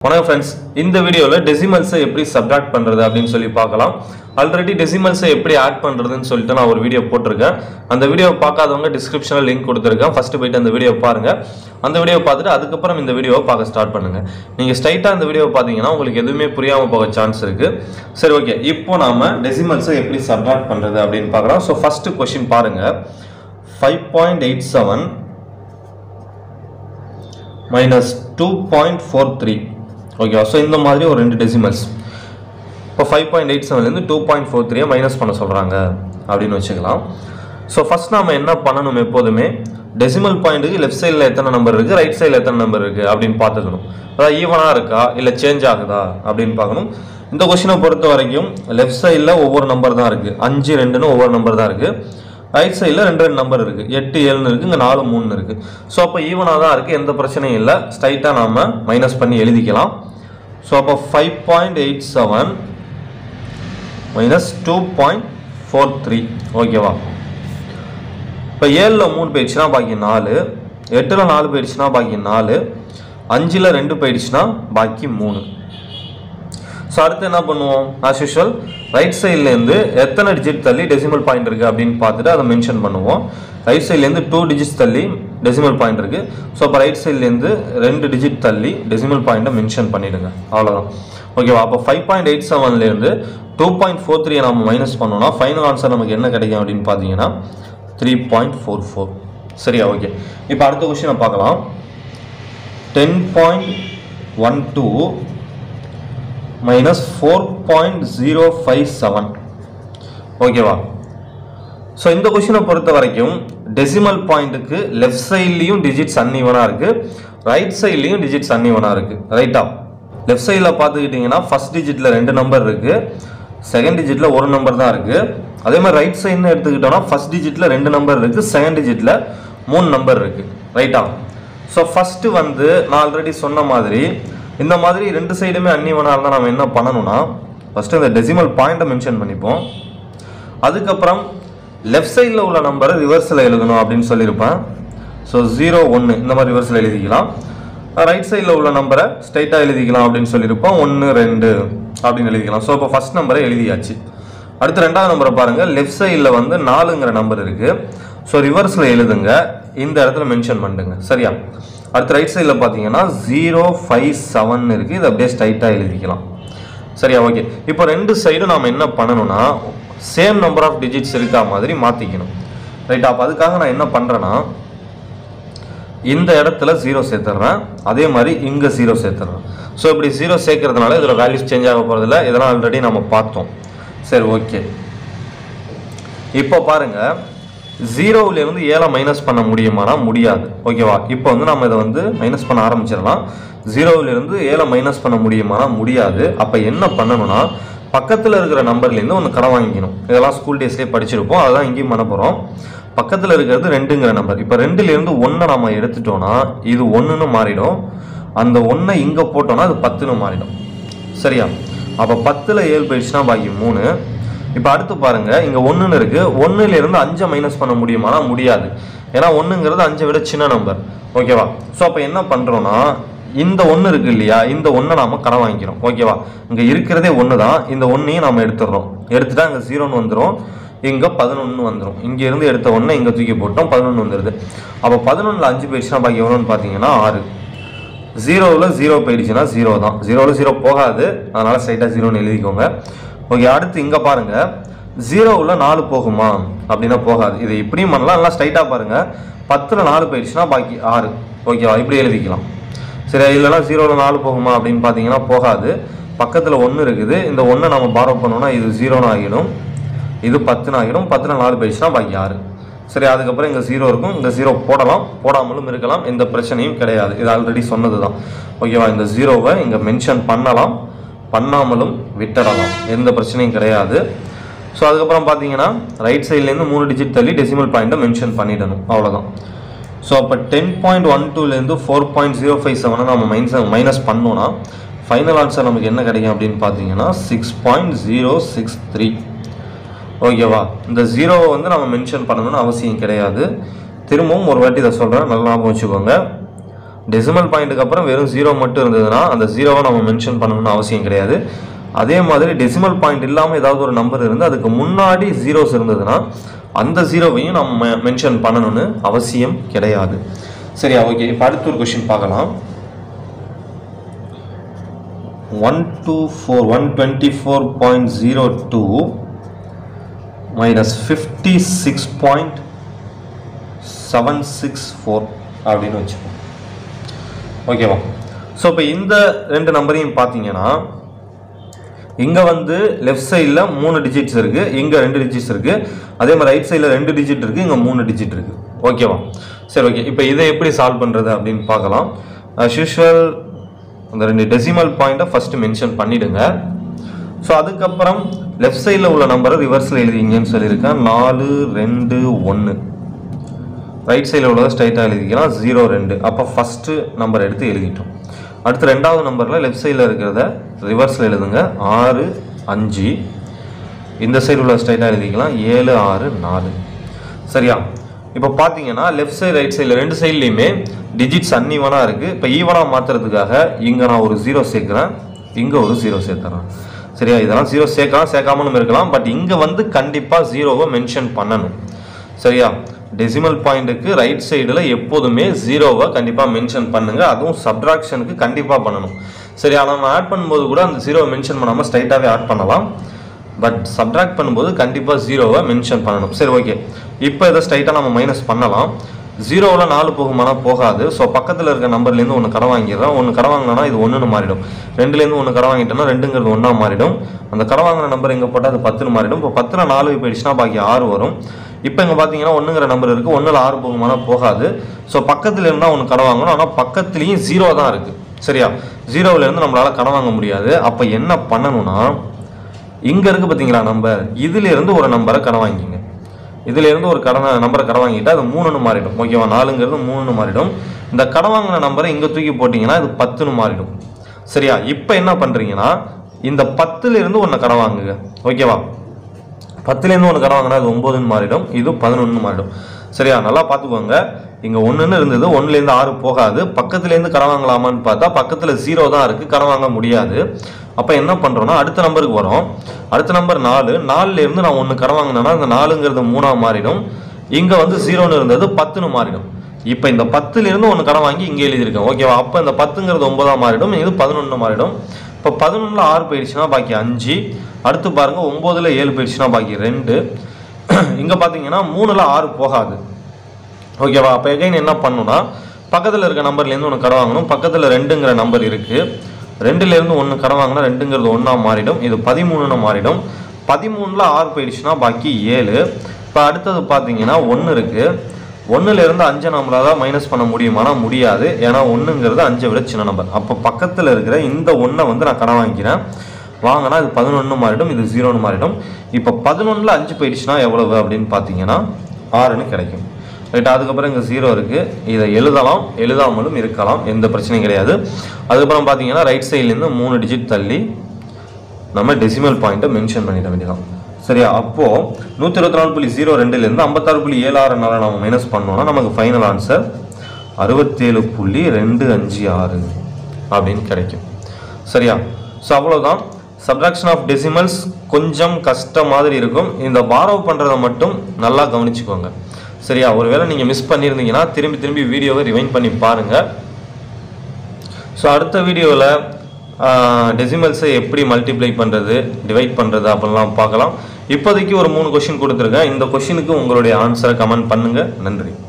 வணக்கம் ஃப்ரெண்ட்ஸ் இந்த வீடியோவில் டெசிமல்ஸை எப்படி சப்ராக்ட் பண்ணுறது அப்படின்னு சொல்லி பார்க்கலாம் ஆல்ரெடி டெசிமல்ஸை எப்படி ஆட் பண்ணுறதுன்னு சொல்லிட்டு நான் ஒரு வீடியோ போட்டிருக்கேன் அந்த வீடியோ பார்க்காதவங்க டிஸ்கிரிப்ஷனில் லிங்க் கொடுத்துருக்கேன் ஃபஸ்ட்டு போயிட்டு அந்த வீடியோ பாருங்கள் அந்த வீடியோ பார்த்துட்டு அதுக்கப்புறம் இந்த வீடியோவை பார்க்க ஸ்டார்ட் பண்ணுங்கள் நீங்கள் ஸ்ட்ரைட்டாக அந்த வீடியோ பார்த்தீங்கன்னா உங்களுக்கு எதுவுமே புரியாமல் போக சான்ஸ் இருக்குது சரி ஓகே இப்போ நாம டெசிமல்ஸை எப்படி சப்ராக்ட் பண்ணுறது அப்படின்னு பார்க்கலாம் ஸோ ஃபஸ்ட்டு கொஷின் பாருங்கள் five point eight seven minus two point four three ஓகேவா ஸோ இந்த மாதிரி ஒரு ரெண்டு டெசிமல்ஸ் இப்போ ஃபைவ் பாயிண்ட் எயிட் செவன்லேருந்து டூ பாயிண்ட் ஃபோர் த்ரீயை மைனஸ் பண்ண சொல்கிறாங்க அப்படின்னு வச்சுக்கலாம் ஸோ ஃபஸ்ட் நாம் என்ன பண்ணணும் எப்போதுமே டெசிமல் பாயிண்ட்டுக்கு லெஃப்ட் சைடில் எத்தனை நம்பர் இருக்குது ரைட் சைடில் எத்தனை நம்பர் இருக்குது அப்படின்னு பார்த்துக்கணும் அதாவது ஈவனாக இருக்கா இல்லை சேஞ்ச் ஆகுதா அப்படின்னு பார்க்கணும் இந்த கொஷினை பொறுத்த வரைக்கும் லெஃப்ட் சைடில் ஒவ்வொரு நம்பர் தான் இருக்குது அஞ்சு ரெண்டுன்னு ஒவ்வொரு நம்பர் தான் இருக்குது ரைட் சைடில் ரெண்டு ரெண்டு நம்பர் இருக்குது எட்டு ஏழுன்னு இருக்குது இங்கே நாலு மூணு இருக்குது ஸோ அப்போ ஈவனாக தான் இருக்குது எந்த பிரச்சனையும் இல்லை ஸ்ட்ரைட்டாக நாம் மைனஸ் பண்ணி எழுதிக்கலாம் ஸோ அப்போ five point eight seven minus two point four three ஓகேவா இப்போ ஏழில் மூணு போயிடுச்சுன்னா பாக்கி நாலு எட்டில் நாலு போயிடுச்சுன்னா பாக்கி நாலு அஞ்சில் ரெண்டு போயிடுச்சுன்னா பாக்கி மூணு ஸோ அடுத்து என்ன பண்ணுவோம் ஆஸ் யூஷுவல் ரைட் சைட்லேருந்து எத்தனை டிஜிட் தள்ளி டெசிமல் பாயிண்ட் இருக்குது அப்படின்னு பார்த்துட்டு அதை மென்ஷன் பண்ணுவோம் ரைட் சைட்லேருந்து டூ டிஜிட்ஸ் தள்ளி டெசிமல் பாயிண்ட் இருக்குது ஸோ அப்போ ரைட் சைட்லேருந்து ரெண்டு டிஜிட் தள்ளி டெசிமல் பாயிண்ட்டை மென்ஷன் பண்ணிவிடுங்க அவ்வளோதான் ஓகேவா அப்போ ஃபைவ் பாயிண்ட் எயிட் செவன்லேருந்து டூ பாயிண்ட் ஃபோர் த்ரீ நம்ம மைனஸ் பண்ணோம்னா ஃபைனல் ஆன்சர் நமக்கு என்ன கிடைக்கும் அப்படின்னு பார்த்தீங்கன்னா த்ரீ பாயிண்ட் ஃபோர் ஃபோர் சரியா ஓகே இப்போ அடுத்த கொஸ்டினை பார்க்கலாம் ten point one two minus four point zero five seven ஓகேவா ஸோ இந்த கொஷினை பொறுத்த வரைக்கும் டெசிமல் பாயிண்ட்டுக்கு லெஃப்ட் சைட்லேயும் டிஜிட்ஸ் அன்இவனாக இருக்குது ரைட் சைட்லேயும் டிஜிட்ஸ் அன்இவனாக இருக்குது ரைட்டா லெஃப்ட் சைடில் பார்த்துக்கிட்டிங்கன்னா ஃபஸ்ட் டிஜிட்டில் ரெண்டு நம்பர் இருக்குது செகண்ட் டிஜிட்டில் ஒரு நம்பர் தான் இருக்குது அதே மாதிரி ரைட் சைடுன்னு எடுத்துக்கிட்டோம்னா ஃபஸ்ட் டிஜிட்டில் ரெண்டு நம்பர் இருக்குது செகண்ட் டிஜிட்டில் மூணு நம்பர் இருக்குது ரைட்டா ஸோ ஃபஸ்ட்டு வந்து நான் ஆல்ரெடி சொன்ன மாதிரி இந்த மாதிரி ரெண்டு சைடுமே அன்னிவனாக இருந்தால் நம்ம என்ன பண்ணணும்னா ஃபஸ்ட்டு இந்த டெசிமல் பாயிண்ட்டை மென்ஷன் பண்ணிப்போம் அதுக்கப்புறம் லெஃப்ட் சைடில் உள்ள நம்பரை ரிவர்ஸில் எழுதணும் அப்படின்னு சொல்லியிருப்பேன் ஸோ ஜீரோ ஒன்று இந்த மாதிரி ரிவர்ஸில் எழுதிக்கலாம் ரைட் சைடில் உள்ள நம்பரை ஸ்ட்ரைட்டாக எழுதிக்கலாம் அப்படின்னு சொல்லியிருப்போம் ஒன்று ரெண்டு அப்படின்னு எழுதிக்கலாம் ஸோ இப்போ ஃபஸ்ட் நம்பரை எழுதியாச்சு அடுத்து ரெண்டாவது நம்பரை பாருங்கள் லெஃப்ட் சைடில் வந்து நாலுங்கிற நம்பர் இருக்குது ஸோ ரிவர்ஸில் எழுதுங்க இந்த இடத்துல மென்ஷன் பண்ணுங்க சரியா அடுத்து ரைட் சைடில் பார்த்தீங்கன்னா ஜீரோ ஃபைவ் செவன் இருக்குது இதை அப்படியே ஸ்ட்ரைட்டாக எழுதிக்கலாம் சரியா ஓகே இப்போ ரெண்டு சைடும் நாம் என்ன பண்ணணும்னா சேம் நம்பர் ஆஃப் டிஜிட்ஸ் இருக்கா மாதிரி மாற்றிக்கணும் ரைட் அப்போ அதுக்காக நான் என்ன பண்ணுறேன்னா இந்த இடத்துல ஜீரோ சேர்த்துட்றேன் அதே மாதிரி இங்கே ஜீரோ சேர்த்துட்றேன் ஸோ இப்படி ஜீரோ சேர்க்கறதுனால இதில் வேல்யூஸ் சேஞ்ச் ஆக போகிறதில்ல இதெல்லாம் ஆல்ரெடி நம்ம பார்த்தோம் சரி ஓகே இப்போ பாருங்க ஜீரோவிலேருந்து ஏழை மைனஸ் பண்ண முடியுமானா முடியாது ஓகேவா இப்போ வந்து நம்ம இதை வந்து மைனஸ் பண்ண ஆரம்பிச்சிடலாம் ஜீரோவிலேருந்து ஏழை மைனஸ் பண்ண முடியுமானா முடியாது அப்போ என்ன பண்ணணும்னா பக்கத்தில் இருக்கிற நம்பர்லேருந்து ஒன்று கடன் வாங்கிக்கணும் இதெல்லாம் ஸ்கூல் டேஸ்லேயே படிச்சிருப்போம் அதெல்லாம் இங்கேயும் பண்ண போகிறோம் பக்கத்தில் இருக்கிறது ரெண்டுங்கிற நம்பர் இப்போ ரெண்டுலேருந்து ஒன்றை நம்ம எடுத்துட்டோம்னா இது ஒன்றுன்னு மாறிடும் அந்த ஒன்றை இங்கே போட்டோம்னா அது பத்துன்னு மாறிடும் சரியா அப்போ பத்தில் ஏழு போயிடுச்சுன்னா பாக்கி மூணு இப்போ அடுத்து பாருங்க இங்கே ஒன்றுன்னு இருக்கு ஒன்றுலேருந்து அஞ்சை மைனஸ் பண்ண முடியுமானா முடியாது ஏன்னா ஒன்றுங்கிறது அஞ்சை விட சின்ன நம்பர் ஓகேவா ஸோ அப்போ என்ன பண்ணுறோன்னா இந்த ஒன்று இருக்கு இல்லையா இந்த ஒன்றை நாம கடன் வாங்கிக்கிறோம் ஓகேவா இங்கே இருக்கிறதே ஒன்று தான் இந்த ஒன்றையும் நம்ம எடுத்துடுறோம் எடுத்துட்டா இங்கே ஜீரோன்னு வந்துடும் இங்கே பதினொன்று வந்துடும் இங்கே இருந்து எடுத்த ஒன்றை இங்கே தூக்கி போட்டோம் பதினொன்று வந்துடுது அப்போ பதினொன்றில் அஞ்சு போயிடுச்சுன்னா பாக்கி எவ்வளோன்னு பார்த்தீங்கன்னா ஆறு ஜீரோவில் ஜீரோ போயிடுச்சுன்னா ஜீரோ தான் ஜீரோவில் ஜீரோ போகாது அதனால் ஸ்ட்ரைட்டாக ஜீரோன்னு எழுதிக்கோங்க ஓகே அடுத்து இங்கே பாருங்கள் ஜீரோவில் நாலு போகுமா அப்படின்னா போகாது இதை இப்படியும் பண்ணலாம் நல்லா ஸ்ட்ரைட்டாக பாருங்கள் பத்தில் நாலு போயிடுச்சுன்னா பாக்கி ஆறு ஓகேவா இப்படி எழுதிக்கலாம் சரி இல்லைனா ஜீரோவில் நாலு போகுமா அப்படின்னு பார்த்தீங்கன்னா போகாது பக்கத்தில் ஒன்று இருக்குது இந்த ஒன்றை நம்ம பாரோ பண்ணோம்னா இது ஜீரோன்னு ஆகிடும் இது பத்துன்னு ஆகிடும் பத்தில் நாலு போயிடுச்சுன்னா பாக்கி ஆறு சரி அதுக்கப்புறம் இங்கே ஜீரோ இருக்கும் இந்த ஜீரோ போடலாம் போடாமலும் இருக்கலாம் எந்த பிரச்சனையும் கிடையாது இது ஆல்ரெடி சொன்னது தான் ஓகேவா இந்த ஜீரோவை இங்கே மென்ஷன் பண்ணலாம் பண்ணாமலும் விட்டுடலாம் எந்த பிரச்சனையும் கிடையாது ஸோ அதுக்கப்புறம் பார்த்தீங்கன்னா ரைட் சைட்லேருந்து மூணு டிஜிட் தள்ளி டெசிமல் பாயிண்ட்டை மென்ஷன் பண்ணிடணும் அவ்வளோதான் ஸோ அப்போ டென் பாயிண்ட் ஒன் டூலேருந்து ஃபோர் பாயிண்ட் ஜீரோ ஃபைவ் செவனை நம்ம மைனஸ் மைனஸ் பண்ணோன்னா ஃபைனல் ஆன்சர் நமக்கு என்ன கிடைக்கும் அப்படின்னு பார்த்தீங்கன்னா six point zero six three ஓகேவா இந்த ஜீரோவை வந்து நம்ம மென்ஷன் பண்ணணும்னு அவசியம் கிடையாது திரும்பவும் ஒரு வாட்டி இதை சொல்கிறேன் நல்லா ஞாபகம் வச்சுக்கோங்க டெசிமல் பாயிண்ட்டுக்கு அப்புறம் வெறும் ஜீரோ மட்டும் இருந்ததுன்னா அந்த ஜீரோவை நம்ம மென்ஷன் பண்ணணும்னு அவசியம் கிடையாது அதே மாதிரி டெசிமல் பாயிண்ட் இல்லாமல் ஏதாவது ஒரு நம்பர் இருந்து அதுக்கு முன்னாடி ஜீரோஸ் இருந்ததுன்னா அந்த ஜீரோவையும் நம்ம மென்ஷன் பண்ணணும்னு அவசியம் கிடையாது சரியா ஓகே இப்போ அடுத்த ஒரு கொஷின் பார்க்கலாம் one two four one twenty four point zero two minus fifty six point seven six four அப்படின்னு வச்சுக்கோங்க ஓகேவா ஸோ இப்போ இந்த ரெண்டு நம்பரையும் பார்த்தீங்கன்னா இங்கே வந்து லெஃப்ட் சைடில் மூணு டிஜிட்ஸ் இருக்குது இங்கே ரெண்டு டிஜிட்ஸ் இருக்குது அதே மாதிரி ரைட் சைடில் ரெண்டு டிஜிட் இருக்குது இங்கே மூணு டிஜிட் இருக்குது ஓகேவா சரி ஓகே இப்போ இதை எப்படி சால்வ் பண்ணுறது அப்படின்னு பார்க்கலாம் as usual அந்த ரெண்டு டெசிமல் பாயிண்ட்டை ஃபஸ்ட்டு மென்ஷன் பண்ணிவிடுங்க ஸோ அதுக்கப்புறம் லெஃப்ட் சைடில் உள்ள நம்பரை ரிவர்ஸில் எழுதிங்கன்னு சொல்லியிருக்கேன் நாலு ரெண்டு ஒன்று ரைட் சைடில் உள்ளதை ஸ்ட்ரைட்டாக எழுதிக்கலாம் ஜீரோ ரெண்டு அப்போ ஃபஸ்ட்டு நம்பர் எடுத்து எழுதிட்டோம் அடுத்து ரெண்டாவது நம்பரில் லெஃப்ட் சைடில் இருக்கிறத ரிவர்ஸில் எழுதுங்க ஆறு அஞ்சு இந்த சைடு உள்ள ஸ்ட்ரைட்டாக எழுதிக்கலாம் ஏழு ஆறு நாலு சரியா இப்போ பார்த்தீங்கன்னா லெஃப்ட் சைடு ரைட் சைடில் ரெண்டு சைட்லேயுமே டிஜிட்ஸ் அன்ஈவனாக இருக்குது இப்போ ஈவனாக மாற்றுறதுக்காக இங்கே நான் ஒரு ஜீரோ சேர்க்குறேன் இங்கே ஒரு ஜீரோ சேர்த்துறேன் சரியா இதெல்லாம் ஜீரோ சேர்க்கலாம் சேர்க்காமலும் இருக்கலாம் பட் இங்கே வந்து கண்டிப்பாக ஜீரோவை மென்ஷன் பண்ணணும் சரியா டெசிமல் பாயிண்ட்டுக்கு ரைட் சைடில் எப்போதுமே ஜீரோவை கண்டிப்பாக மென்ஷன் பண்ணுங்க அதுவும் சப்ட்ராக்ஷனுக்கு கண்டிப்பாக பண்ணணும் சரியா நம்ம ஆட் பண்ணும்போது கூட அந்த ஜீரோவை மென்ஷன் பண்ணாமல் ஸ்ட்ரைட்டாகவே ஆட் பண்ணலாம் பட் சப்ட்ராக்ட் பண்ணும்போது கண்டிப்பாக ஜீரோவை மென்ஷன் பண்ணணும் சரி ஓகே இப்போ இதை ஸ்ட்ரைட்டாக நம்ம மைனஸ் பண்ணலாம் ஜீரோவில் நாலு போகுமானா போகாது ஸோ பக்கத்தில் இருக்க நம்பர்லேருந்து ஒன்று கடன் வாங்கிடுறோம் ஒன்று கடன் வாங்கினா இது ஒன்றுன்னு மாறிடும் ரெண்டுலேருந்து ஒன்று கடன் வாங்கிட்டோம்னா ரெண்டுங்கிறது ஒன்றா மாறிடும் அந்த கடன் வாங்கின நம்பர் எங்கே போட்டால் அது பத்துன்னு மாறிடும் இப்போ பத்தில் நாலு போயிடுச்சுன்னா பாக்கி ஆறு வரும் இப்போ இங்கே பார்த்தீங்கன்னா ஒன்றுங்கிற நம்பர் இருக்குது ஒன்றில் ஆறு போகுமானா போகாது ஸோ பக்கத்தில் இருந்தால் ஒன்று கடன் வாங்கணும் ஆனால் பக்கத்துலேயும் ஜீரோ தான் இருக்குது சரியா ஜீரோவிலேருந்து நம்மளால் கடன் வாங்க முடியாது அப்போ என்ன பண்ணணும்னா இங்கே இருக்குது பார்த்தீங்களா நம்பர் இதிலிருந்து ஒரு நம்பரை கடன் வாங்கிங்க இதிலிருந்து ஒரு கடனை நம்பரை கடன் வாங்கிட்டா அது மூணுன்னு மாறிடும் ஓகேவா நாலுங்கிறது மூணுன்னு மாறிடும் இந்த கடன் வாங்கின நம்பரை இங்கே தூக்கி போட்டிங்கன்னா இது பத்துன்னு மாறிடும் சரியா இப்போ என்ன பண்ணுறீங்கன்னா இந்த பத்துலேருந்து ஒன்று கடன் வாங்குங்க ஓகேவா பத்துலேருந்து ஒன்று கடன் வாங்கினா அது ஒம்போதுன்னு மாறிடும் இது பதினொன்று மாறிடும் சரியா நல்லா பார்த்துக்கோங்க இங்கே ஒன்றுன்னு இருந்தது ஒன்றுலேருந்து ஆறு போகாது பக்கத்துலேருந்து கடன் வாங்கலாமான்னு பார்த்தா பக்கத்தில் ஜீரோ தான் இருக்குது கடன் வாங்க முடியாது அப்போ என்ன பண்ணுறோன்னா அடுத்த நம்பருக்கு வரோம் அடுத்த நம்பர் நாலு நாலுலேருந்து நான் ஒன்று கடன் வாங்கினேன்னா இந்த நாலுங்கிறது மூணாக மாறிடும் இங்கே வந்து ஜீரோன்னு இருந்தது பத்துன்னு மாறிடும் இப்போ இந்த பத்துலேருந்து ஒன்று கடன் வாங்கி இங்கே எழுதியிருக்கேன் ஓகேவா அப்போ இந்த பத்துங்கிறது ஒன்பதாக மாறிடும் இது பதினொன்று மாறிடும் இப்போ பதினொன்றில் ஆறு போயிடுச்சுன்னா பாக்கி அஞ்சு அடுத்து பாருங்க ஒம்போதுல ஏழு போயிடுச்சுன்னா பாக்கி ரெண்டு இங்கே பார்த்தீங்கன்னா மூணில் ஆறு போகாது ஓகேவா அப்போ எகைன் என்ன பண்ணணும்னா பக்கத்தில் இருக்க நம்பர்லேருந்து ஒன்று கடன் வாங்கணும் பக்கத்தில் ரெண்டுங்கிற நம்பர் இருக்குது ரெண்டுலேருந்து ஒன்று கடன் வாங்கினா ரெண்டுங்கிறது ஒன்றா மாறிடும் இது பதிமூணுன்னு மாறிடும் பதிமூணில் ஆறு போயிடுச்சுன்னா பாக்கி ஏழு இப்போ அடுத்தது பார்த்தீங்கன்னா ஒன்று இருக்குது ஒன்றுலேருந்து அஞ்சை நம்மளால மைனஸ் பண்ண முடியுமானா முடியாது ஏன்னா ஒன்றுங்கிறது அஞ்சை விட சின்ன நம்பர் அப்போ பக்கத்தில் இருக்கிற இந்த ஒன்றை வந்து நான் கடன் வாங்கிக்கிறேன் வாங்கினா இது பதினொன்று மாறிடும் இது ஜீரோன்னு மாறிடும் இப்போ பதினொன்றில் அஞ்சு போயிடுச்சுன்னா எவ்வளவு அப்படின்னு பார்த்தீங்கன்னா ஆறுன்னு கிடைக்கும் ரைட் அதுக்கப்புறம் இங்கே ஜீரோ இருக்குது இதை எழுதலாம் எழுதாமலும் இருக்கலாம் எந்த பிரச்சனையும் கிடையாது அதுக்கப்புறம் பார்த்தீங்கன்னா ரைட் சைட்லேருந்து மூணு டிஜிட் தள்ளி நம்ம டெசிமல் பாயிண்ட்டை மென்ஷன் பண்ணிட வேண்டியதான் சரியா அப்போது நூற்றி இருபத்தி நாலு புள்ளி ஜீரோ ரெண்டுலேருந்து ஐம்பத்தாறு புள்ளி ஏழு ஆறு நாலு நம்ம மைனஸ் பண்ணோம்னா நமக்கு ஃபைனல் ஆன்சர் அறுபத்தேழு புள்ளி ரெண்டு அஞ்சு ஆறு அப்படின்னு கிடைக்கும் சரியா ஸோ அவ்வளோதான் சப்ராக்ஷன் ஆஃப் டெசிமல்ஸ் கொஞ்சம் கஷ்டம் மாதிரி இருக்கும் இந்த பாரோவ் பண்ணுறதை மட்டும் நல்லா கவனிச்சுக்கோங்க சரியா ஒருவேளை நீங்கள் மிஸ் பண்ணியிருந்தீங்கன்னா திரும்பி திரும்பி வீடியோவை ரிவைண்ட் பண்ணி பாருங்கள் ஸோ அடுத்த வீடியோவில் டெசிமல்ஸை எப்படி மல்டிப்ளை பண்ணுறது டிவைட் பண்ணுறது அப்படிலாம் பார்க்கலாம் இப்போதைக்கு ஒரு மூணு கொஷின் கொடுத்துருக்கேன் இந்த கொஷினுக்கு உங்களுடைய ஆன்சரை கமெண்ட் பண்ணுங்கள் நன்றி